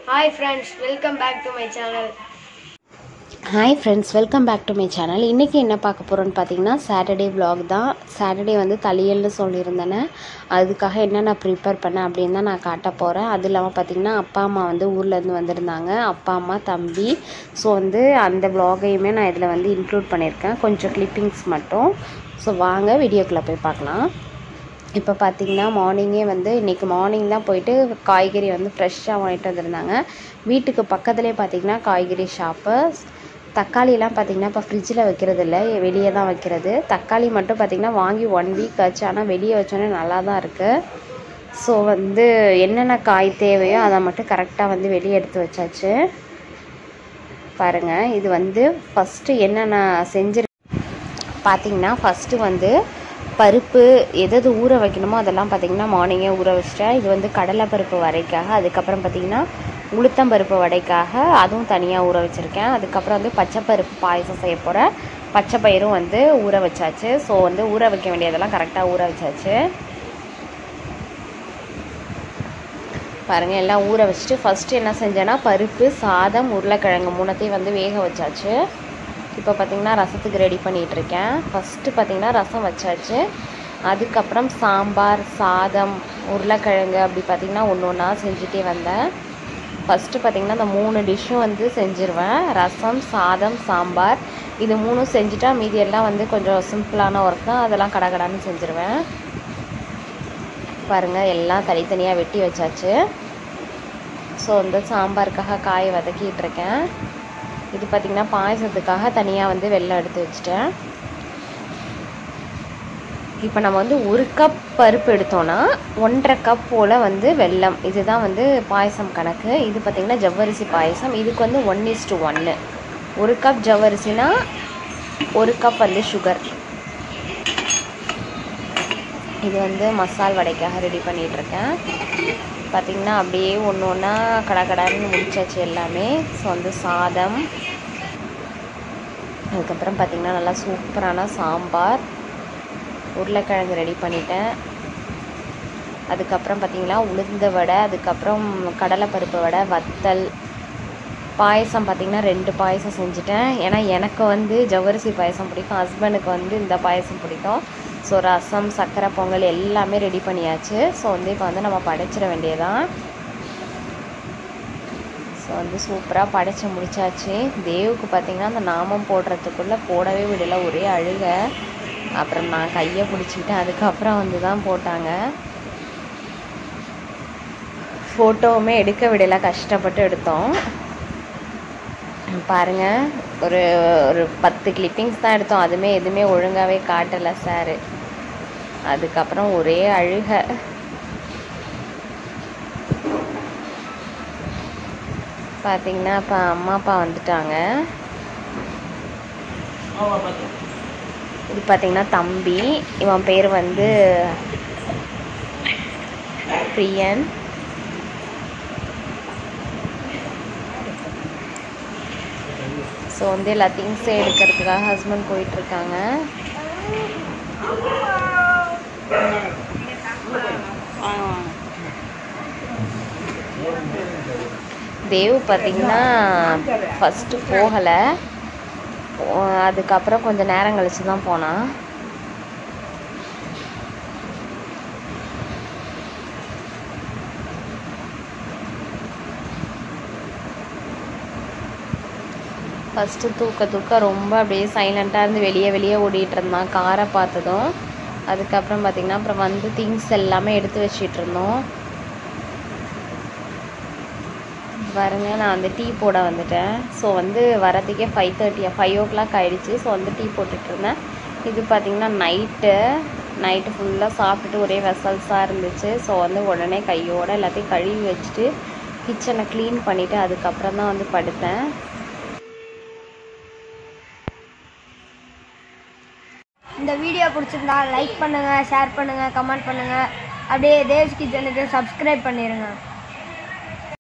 hi friends welcome back to my channel hi friends welcome back to my channel இன்றைக்கி என்ன பார்க்க போகிறோன்னு பார்த்தீங்கன்னா சாட்டர்டே vlog தான் சாட்டர்டே வந்து தளியல்னு சொல்லியிருந்தேனே அதுக்காக என்னென்ன ப்ரிப்பேர் பண்ணேன் அப்படின்னு தான் நான் காட்ட போகிறேன் அது இல்லாமல் பார்த்தீங்கன்னா அப்பா அம்மா வந்து ஊர்லேருந்து வந்திருந்தாங்க அப்பா அம்மா தம்பி ஸோ வந்து அந்த vlog-ஐயுமே நான் இதில் வந்து இன்க்ளூட் பண்ணியிருக்கேன் கொஞ்சம் கிளிப்பிங்ஸ் மட்டும் ஸோ வாங்க வீடியோக்குள்ளே போய் பார்க்கலாம் இப்போ பார்த்தீங்கன்னா மார்னிங்கே வந்து இன்றைக்கி மார்னிங் தான் போயிட்டு காய்கறி வந்து ஃப்ரெஷ்ஷாக வாங்கிட்டு வந்திருந்தாங்க வீட்டுக்கு பக்கத்துலேயே பார்த்தீங்கன்னா காய்கறி ஷாப்பு தக்காளிலாம் பார்த்தீங்கன்னா இப்போ ஃப்ரிட்ஜில் வைக்கிறது இல்லை வெளியே தான் வைக்கிறது தக்காளி மட்டும் பார்த்தீங்கன்னா வாங்கி ஒன் வீக் ஆச்சு ஆனால் வெளியே வச்சோன்னே நல்லா தான் இருக்குது ஸோ வந்து என்னென்ன காய் தேவையோ அதை மட்டும் கரெக்டாக வந்து வெளியே எடுத்து வச்சாச்சு பாருங்கள் இது வந்து ஃபஸ்ட்டு என்னென்ன செஞ்சு பார்த்தீங்கன்னா ஃபஸ்ட்டு வந்து பருப்பு எது எது ஊற வைக்கணுமோ அதெல்லாம் பார்த்தீங்கன்னா மார்னிங்கே ஊற வச்சிட்டேன் இது வந்து கடலை பருப்பு வடைக்காக அதுக்கப்புறம் பார்த்தீங்கன்னா உளுத்தம் பருப்பு வடைக்காக அதுவும் தனியாக ஊற வச்சுருக்கேன் அதுக்கப்புறம் வந்து பச்சைப்பருப்பு பாயசம் செய்ய போகிறேன் பச்சை பயிரும் வந்து ஊற வச்சாச்சு ஸோ வந்து ஊற வைக்க வேண்டியதெல்லாம் கரெக்டாக ஊற வச்சாச்சு பாருங்கள் எல்லாம் ஊற வச்சுட்டு ஃபஸ்ட்டு என்ன செஞ்சேன்னா பருப்பு சாதம் உருளைக்கிழங்கு மூணத்தையும் வந்து வேக வச்சாச்சு இப்போ பார்த்திங்கன்னா ரசத்துக்கு ரெடி பண்ணிகிட்டு இருக்கேன் ஃபஸ்ட்டு பார்த்திங்கன்னா ரசம் வச்சாச்சு அதுக்கப்புறம் சாம்பார் சாதம் உருளைக்கிழங்கு அப்படி பார்த்திங்கன்னா ஒன்று ஒன்றா செஞ்சுட்டே வந்தேன் ஃபஸ்ட்டு பார்த்திங்கன்னா இந்த மூணு டிஷ்ஷும் வந்து செஞ்சுருவேன் ரசம் சாதம் சாம்பார் இது மூணும் செஞ்சுட்டா மீதி எல்லாம் வந்து கொஞ்சம் சிம்பிளான ஒர்க் தான் அதெல்லாம் கடகடான்னு செஞ்சுருவேன் பாருங்கள் எல்லாம் தனித்தனியாக வெட்டி வச்சாச்சு ஸோ இந்த சாம்பாருக்காக காயை வதக்கிட்டு இருக்கேன் இது பார்த்திங்கன்னா பாயசத்துக்காக தனியாக வந்து வெள்ளம் எடுத்து வச்சுட்டேன் இப்போ நம்ம வந்து ஒரு கப் பருப்பு எடுத்தோன்னா ஒன்றரை கப் போல் வந்து வெல்லம் இதுதான் வந்து பாயசம் கணக்கு இது பார்த்திங்கன்னா ஜவ்வரிசி பாயசம் இதுக்கு வந்து ஒன் இஸ் டு ஒன்று ஒரு கப் ஜவ்வரிசினா ஒரு கப் வந்து சுகர் இது வந்து மசால் வடைக்காக ரெடி பண்ணிகிட்ருக்கேன் பார்த்திங்கன்னா அப்படியே ஒன்று ஒன்றா கடகடன்னு முடிச்சாச்சு எல்லாமே ஸோ வந்து சாதம் அதுக்கப்புறம் பார்த்திங்கன்னா நல்லா சூப்பரான சாம்பார் உருளைக்கிழங்கு ரெடி பண்ணிட்டேன் அதுக்கப்புறம் பார்த்திங்கன்னா உளுந்த வடை அதுக்கப்புறம் கடலைப்பருப்பு வடை வத்தல் பாயசம் பார்த்திங்கன்னா ரெண்டு பாயசம் செஞ்சுட்டேன் ஏன்னா எனக்கு வந்து ஜவ்வரிசி பாயசம் பிடிக்கும் ஹஸ்பண்டுக்கு வந்து இந்த பாயசம் பிடிக்கும் ஸோ ரசம் சர்க்கரை பொங்கல் எல்லாமே ரெடி பண்ணியாச்சு ஸோ வந்து இப்போ வந்து நம்ம படைச்சிட வேண்டியதான் ஸோ வந்து சூப்பராக படைச்சு முடிச்சாச்சு தேவுக்கு பார்த்திங்கன்னா அந்த நாமம் போடுறதுக்குள்ளே போடவே விடலை ஒரே அழுக அப்புறம் நான் கையை பிடிச்சிக்கிட்டேன் அதுக்கப்புறம் வந்து தான் போட்டாங்க ஃபோட்டோவுமே எடுக்க விடலை கஷ்டப்பட்டு எடுத்தோம் பாருங்கள் ஒரு ஒரு பத்து கிளிப்பிங்ஸ் தான் எடுத்தோம் அதுவுமே எதுவுமே ஒழுங்காகவே காட்டலை சாரு அதுக்கப்புறம் ஒரே அழுக பார்த்தீங்கன்னா இப்போ அம்மா அப்பா வந்துட்டாங்க இது பார்த்தீங்கன்னா தம்பி இவன் பேர் வந்து பிரியன் ஸோ வந்து எல்லா திங்ஸும் எடுக்கிறதுக்காக ஹஸ்பண்ட் போயிட்டுருக்காங்க தேவ் பார்த்திங்கன்னா ஃபஸ்ட்டு போகலை அதுக்கப்புறம் கொஞ்சம் நேரம் கழிச்சு தான் போனான் ஃபஸ்ட்டு தூக்க தூக்க ரொம்ப அப்படியே சைலண்ட்டாக இருந்து வெளியே வெளியே ஓடிட்டு இருந்தான் காரை பார்த்ததும் அதுக்கப்புறம் பார்த்திங்கன்னா அப்புறம் வந்து திங்ஸ் எல்லாமே எடுத்து வச்சிட்டு இருந்தோம் பாருங்க நான் வந்து டீ போட வந்துட்டேன் ஸோ வந்து வரதுக்கே five thirty five o'clock ஆகிடுச்சு ஸோ வந்து டீ போட்டுட்ருந்தேன் இது பார்த்திங்கன்னா நைட்டு நைட்டு ஃபுல்லாக சாப்பிட்டுட்டு ஒரே வெசல்ஸாக இருந்துச்சு ஸோ வந்து உடனே கையோட எல்லாத்தையும் கழுவி வச்சுட்டு கிச்சனை க்ளீன் பண்ணிவிட்டு அதுக்கப்புறம் தான் வந்து படுத்தேன் இந்த வீடியோ பிடிச்சிருந்தா லைக் பண்ணுங்கள் ஷேர் பண்ணுங்கள் கமெண்ட் பண்ணுங்கள் அப்படியே தேவ்ஸ் கிச்சனுக்கு சப்ஸ்கிரைப் பண்ணிடுங்க